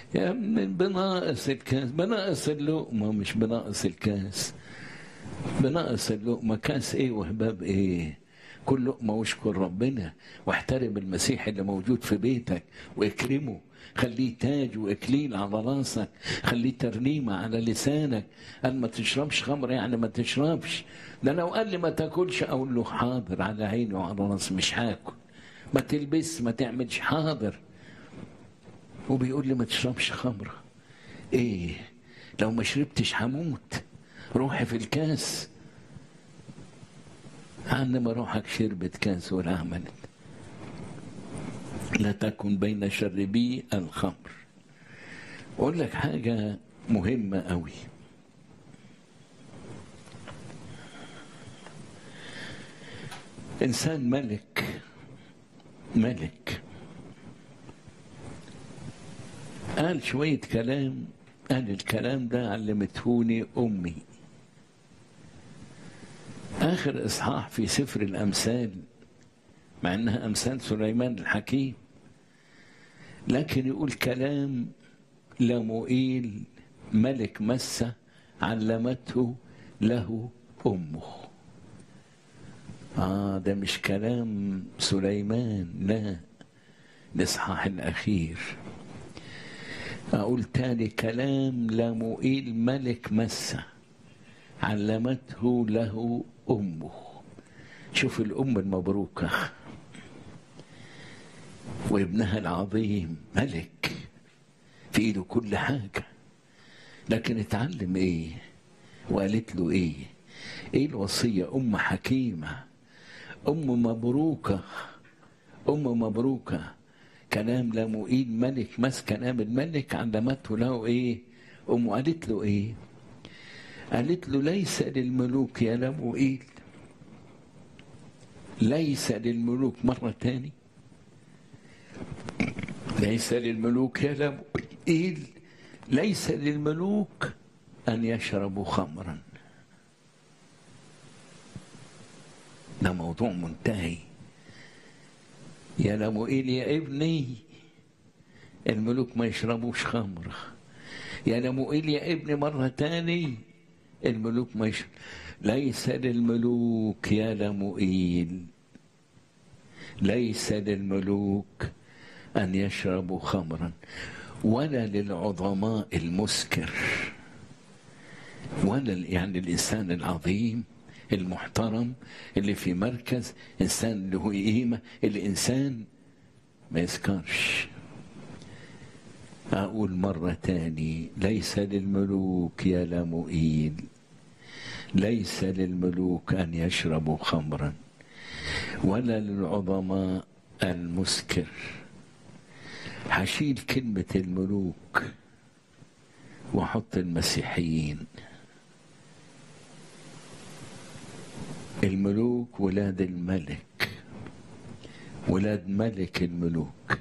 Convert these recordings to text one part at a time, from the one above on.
يا ابني بناقص الكاس بناقص اللقمة مش بناقص الكاس بناقص اللقمة كاس ايه وهباب ايه كل لقمة واشكر ربنا واحترم المسيح اللي موجود في بيتك واكرمه خليه تاج واكليل على راسك خليه ترنيمة على لسانك قال ما تشربش خمر يعني ما تشربش ده لو قال لي ما تاكلش اقول له حاضر على عيني وعلى راسي مش هاكل ما تلبس ما تعملش حاضر وبيقول لي ما تشربش خمرة ايه لو ما شربتش هموت روحي في الكاس عندما روحك شربت كاس ولا عملت لا تكن بين شربي الخمر اقول لك حاجة مهمة قوي انسان ملك ملك قال شوية كلام قال الكلام ده علمتهوني أمي آخر إصحاح في سفر الأمثال مع إنها أمثال سليمان الحكيم لكن يقول كلام لمؤيل ملك مسة علمته له أمه آه ده مش كلام سليمان لا الإصحاح الأخير أقول تاني كلام لمؤيل ملك مسة علمته له أمه شوف الأم المبروكة وابنها العظيم ملك في ايده كل حاجة لكن اتعلم ايه وقالت له ايه ايه الوصية ام حكيمة ام مبروكة ام مبروكة كلام لمؤيل ملك مس كلام الملك علمته له ايه ام قالت له ايه قالت له ليس للملوك يا لمؤيل ليس للملوك مرة تاني ليس للملوك يا لمؤيل ليس للملوك أن يشربوا خمرا ده موضوع منتهي يا لمؤيل يا ابني الملوك ما يشربوش خمرة يا لمؤيل يا ابني مرة تاني الملوك ما يشرب ليس للملوك يا لمؤيل ليس للملوك أن يشربوا خمرا ولا للعظماء المسكر ولا يعني الإنسان العظيم المحترم اللي في مركز إنسان له قيمة الإنسان ما يسكرش أقول مرة تاني ليس للملوك يا لمؤيل ليس للملوك أن يشربوا خمرا ولا للعظماء المسكر هشيل كلمة الملوك وأحط المسيحيين الملوك ولاد الملك ولاد ملك الملوك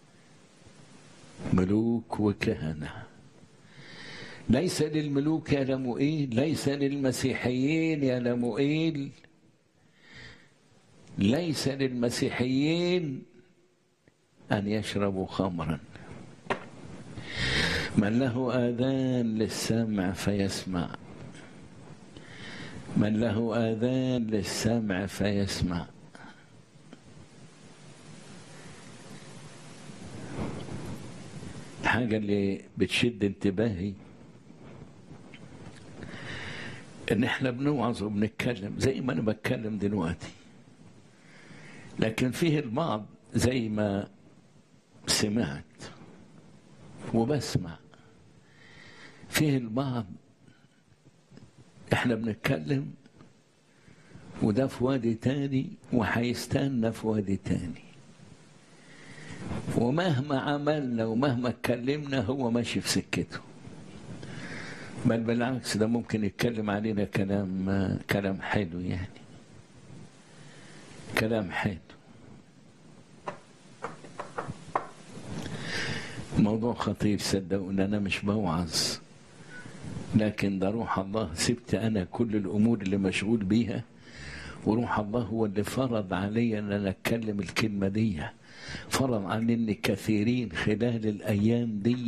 ملوك وكهنة ليس للملوك يا لمؤيل ليس للمسيحيين يا لمؤيل ليس للمسيحيين أن يشربوا خمرا من له آذان للسمع فيسمع من له آذان للسمع فيسمع الحاجة اللي بتشد انتباهي ان احنا بنوعظ وبنتكلم زي ما انا بتكلم دلوقتي لكن فيه البعض زي ما سمعت وبسمع فيه البعض احنا بنتكلم وده في وادي تاني وهيستنى في وادي تاني ومهما عملنا ومهما اتكلمنا هو ماشي في سكته بل بالعكس ده ممكن يتكلم علينا كلام كلام حلو يعني كلام حلو موضوع خطير صدقوني انا مش بوعظ لكن ده روح الله سبت انا كل الامور اللي مشغول بيها وروح الله هو اللي فرض علي ان انا اتكلم الكلمه دي فرض عني كثيرين خلال الايام دي